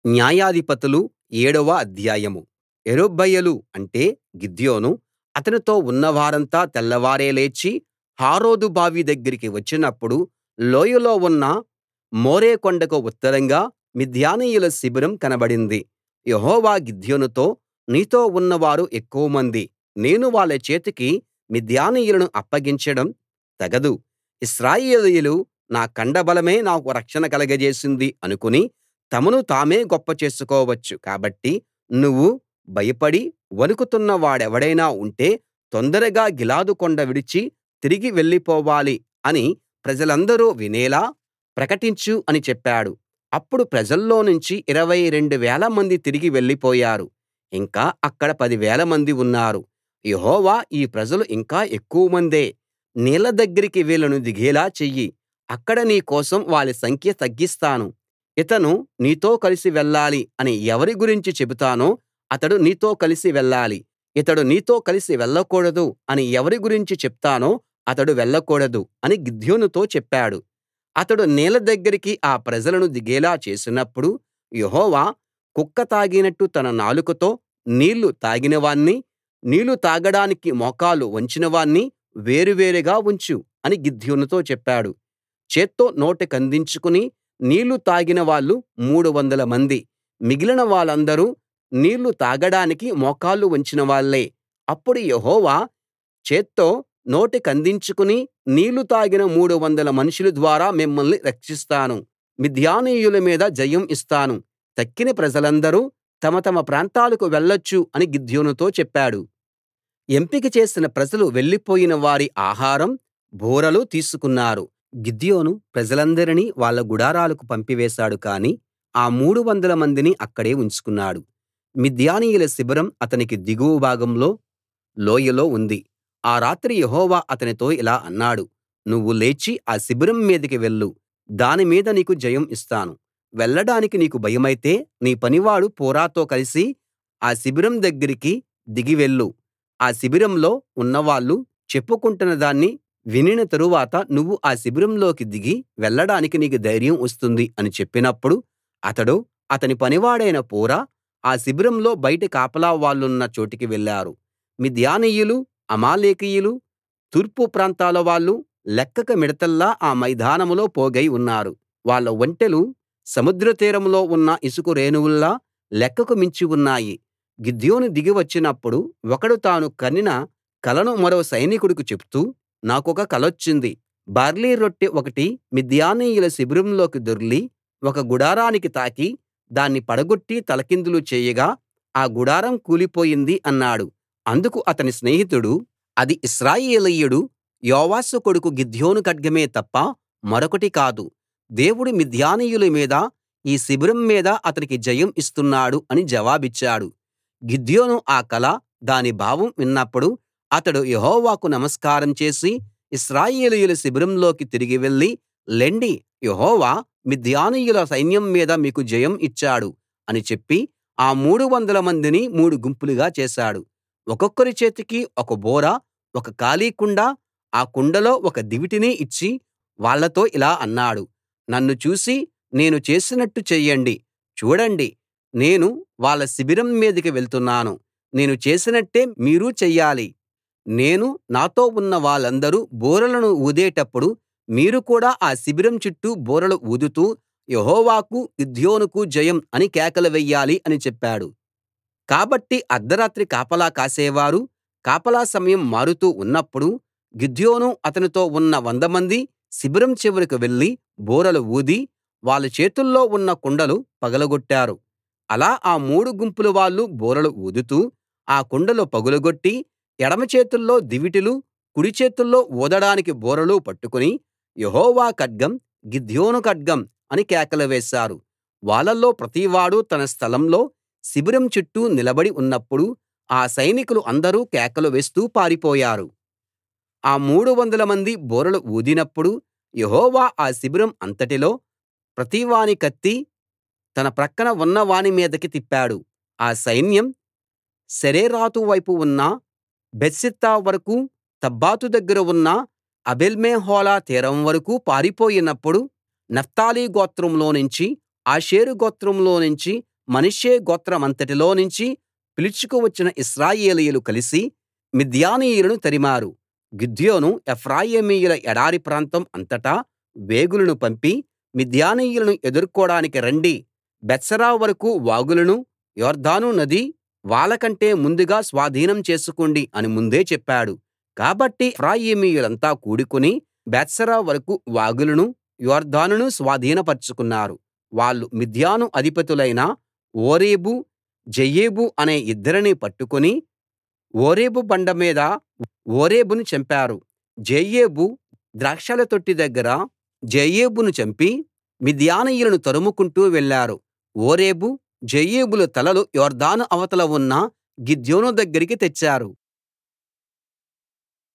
న్యాయాధిపతులు ఏడవ అధ్యాయం యెరుబ్బయలు అంటే గిద్యోను అతనితో ఉన్నవారంతా తెల్లవారే లేచి హారోదు బావి దగ్గరికి వచ్చినప్పుడు లోయలో ఉన్న మోరే కొండకు ఉత్తరంగా మిద్యానీయుల శిబిరం కనబడింది యెహోవా గిద్యోనుతో నీతో ఉన్నవారు ఎక్కువమంది నేను వాళ్ళ చేతికి మిద్యానీయులను అప్పగించడం తగదు ఇశ్రాయేలీయులు నా కండబలమే నాకు రక్షణ కలగజేసింది అనుకుని తమను తామే గొప్ప చేసుకోవచ్చు కాబట్టి నువ్వు భయపడి వణుకుతున్న వాడెవడైనా ఉంటే తొందరగా గిలాదు కొండ విడిచి తిరిగి వెళ్ళిపోవాలి అని ప్రజలందరూ వినేలా ప్రకటించు అని చెప్పాడు అప్పుడు ప్రజల్లోనుంచి ఇరవై రెండు వేలమంది తిరిగి వెళ్ళిపోయారు ఇంకా అక్కడ పదివేలమంది ఉన్నారు యెహోవా ఈ ప్రజలు ఇంకా ఎక్కువమందే నీళ్ల దగ్గరికి వీళ్ళను దిగేలా చెయ్యి అక్కడ నీ కోసం వాళ్ళ సంఖ్య తగ్గిస్తాను ఇతను నీతో కలిసి వెళ్ళాలి అని ఎవరి గురించి చెబుతానో అతడు నీతో కలిసి వెళ్ళాలి ఇతడు నీతో కలిసి వెళ్ళకూడదు అని ఎవరి గురించి చెప్తానో అతడు వెళ్ళకూడదు అని గిద్యోనుతో చెప్పాడు అతడు నీళ్ల దగ్గరికి ఆ ప్రజలను దిగేలా చేసినప్పుడు యెహోవా కుక్క తాగినట్టు తన నాలుకతో నీళ్లు తాగినవాణ్ణి నీళ్లు తాగడానికి మోకాలు వంచినవాణ్ణి వేరు వేరుగా ఉంచు అని గిద్యోనుతో చెప్పాడు చేత్తో నోటికందించుకుని నీళ్లు తాగిన వాళ్ళు మూడు వందల మంది మిగిలిన వాళ్ళందరూ నీళ్లు తాగడానికి మోకాళ్ళు వంచిన వాళ్ళే అప్పుడు యెహోవా చేత్తో నోటికందించుకుని నీళ్లు తాగిన మూడు వందల మనుషుల ద్వారా మిమ్మల్ని రక్షిస్తాను మిద్యానీయుల మీద జయం ఇస్తాను తక్కిన ప్రజలందరూ తమ తమ ప్రాంతాలకు వెళ్ళొచ్చు అని గిద్యోనుతో చెప్పాడు ఎంపిక చేసిన ప్రజలు వెళ్లిపోయిన వారి ఆహారం బూరలు తీసుకున్నారు గిద్యోను ప్రజలందరినీ వాళ్ళ గుడారాలకు పంపివేశాడు కాని ఆ మూడు వందల మందిని అక్కడే ఉంచుకున్నాడు మిద్యానీయుల శిబిరం అతనికి దిగువ భాగంలో లోయలో ఉంది ఆ రాత్రి యెహోవా అతనితో ఇలా అన్నాడు నువ్వు లేచి ఆ శిబిరం మీదికి వెళ్ళు దాని మీద నీకు జయం ఇస్తాను వెళ్ళడానికి నీకు భయమైతే నీ పనివాడు పూరాతో కలిసి ఆ శిబిరం దగ్గరికి దిగి వెళ్ళు ఆ శిబిరంలో ఉన్నవాళ్ళు చెప్పుకుంటున్న దాన్ని వినిన తరువాత నువ్వు ఆ శిబిరంలోకి దిగి వెళ్ళడానికి నీకు ధైర్యం వస్తుంది అని చెప్పినప్పుడు అతడు అతని పనివాడైన పూరా ఆ శిబిరంలో బయట కాపలా వాళ్ళున్న చోటికి వెళ్ళారు మిద్యానీయులు అమాలేకీయులు తూర్పు ప్రాంతాల వాళ్ళు లెక్కకు మిడతల్లా ఆ మైదానంలో పోగై ఉన్నారు వాళ్ళ ఒంటెలు సముద్ర తీరంలో ఉన్న ఇసుక రేణువుల్లా లెక్కకు మించి ఉన్నాయి గిద్యోను దిగి వచ్చినప్పుడు ఒకడు తాను కనిన కలను మరో సైనికుడికి చెప్తూ నాకొక కలొచ్చింది బార్లీ రొట్టె ఒకటి మిద్యానీయుల శిబిరంలోకి దొర్లి ఒక గుడారానికి తాకి దాన్ని పడగొట్టి తలకిందులు చేయగా ఆ గుడారం కూలిపోయింది అన్నాడు అందుకు అతని స్నేహితుడు అది ఇశ్రాయేలీయుడు యోవాషు కొడుకు గిద్యోను ఖడ్గమే తప్ప మరొకటి కాదు దేవుడు మిద్యానీయుల మీద ఈ శిబిరం మీద అతనికి జయం ఇస్తున్నాడు అని జవాబిచ్చాడు గిద్యోను ఆ కల దాని భావం విన్నప్పుడు అతడు యెహోవాకు నమస్కారం చేసి ఇశ్రాయేలీయుల శిబిరంలోకి తిరిగి వెళ్లి లెండి యెహోవా మిద్యానీయుల సైన్యం మీద మీకు జయం ఇచ్చాడు అని చెప్పి ఆ మూడు వందల మందిని మూడు గుంపులుగా చేశాడు ఒక్కొక్కరి చేతికి ఒక బూర ఒక ఖాళీ కుండ ఆ కుండలో ఒక దివిటీని ఇచ్చి వాళ్ళతో ఇలా అన్నాడు నన్ను చూసి నేను చేసినట్టు చెయ్యండి చూడండి నేను వాళ్ళ శిబిరం మీదికి వెళ్తున్నాను నేను చేసినట్టే మీరూ చెయ్యాలి నేను నాతో ఉన్న వాళ్ళందరూ బూరలను ఊదేటప్పుడు మీరు కూడా ఆ శిబిరం చుట్టూ బూరలు ఊదుతూ యెహోవాకు గిద్యోనుకు జయం అని కేకలు వెయ్యాలి అని చెప్పాడు కాబట్టి అర్థరాత్రి కాపలా కాసేవారు కాపలా సమయం మారుతూ ఉన్నప్పుడు గిద్యోను అతనితో ఉన్న వందమంది శిబిరం చివరికి వెళ్లి బూరలు ఊది వాళ్ళ చేతుల్లో ఉన్న కుండలు పగలగొట్టారు అలా ఆ మూడు గుంపుల వాళ్ళు బూరలు ఊదుతూ ఆ కుండలు పగులగొట్టి ఎడమ చేతుల్లో దివిటీలు కుడి చేతుల్లో ఊదడానికి బూరలు పట్టుకుని యెహోవా ఖడ్గం గిద్యోను ఖడ్గం అని కేకలు వేశారు వాళ్ళలో ప్రతివాడూ తన స్థలంలో శిబిరం చుట్టూ నిలబడి ఉన్నప్పుడు ఆ సైనికులు అందరూ కేకలు వేస్తూ పారిపోయారు ఆ మూడు వందల మంది బూరలు ఊదినప్పుడు యెహోవా ఆ శిబిరం అంతటిలో ప్రతివాని కత్తి తన ప్రక్కన ఉన్న వాని మీదికి తిప్పాడు ఆ సైన్యం సెరేరాతు వైపు ఉన్న బేత్షిత్తా వరకూ తబ్బాతు దగ్గర ఉన్న ఆబేల్మెహోలా తీరం వరకూ పారిపోయినప్పుడు నఫ్తాలి గోత్రంలోనుంచి ఆషేరు గోత్రంలోనుంచి మనష్షే గోత్రమంతటిలో నుంచి పిలుచుకు వచ్చిన ఇశ్రాయేలీయులు కలిసి మిద్యానీయులను తరిమారు గిద్యోను ఎఫ్రాయిమీయుల ఎడారి ప్రాంతం అంతటా వేగులను పంపి మిద్యానీయులను ఎదుర్కోడానికి రండి బేత్బారా వరకూ వాగులను యొర్దాను నదీ వాళ్ళకంటే ముందుగా స్వాధీనం చేసుకోండి అని ముందే చెప్పాడు కాబట్టి ఎఫ్రాయిమీయులంతా కూడుకుని బేత్బారా వరకూ వాగులను యొర్దానును స్వాధీనపరచుకున్నారు వాళ్ళు మిద్యాను అధిపతులైన ఓరేబు జెయేబు అనే ఇద్దరిని పట్టుకుని ఓరేబు బండ మీద ఓరేబును చంపారు జెయేబు ద్రాక్షల తొట్టి దగ్గర జెయేబును చంపి మిద్యానీయులను తరుముకుంటూ వెళ్ళారు ఓరేబు జెయేబుల తలలు యొర్దాను అవతల ఉన్న గిద్యోను దగ్గరికి తెచ్చారు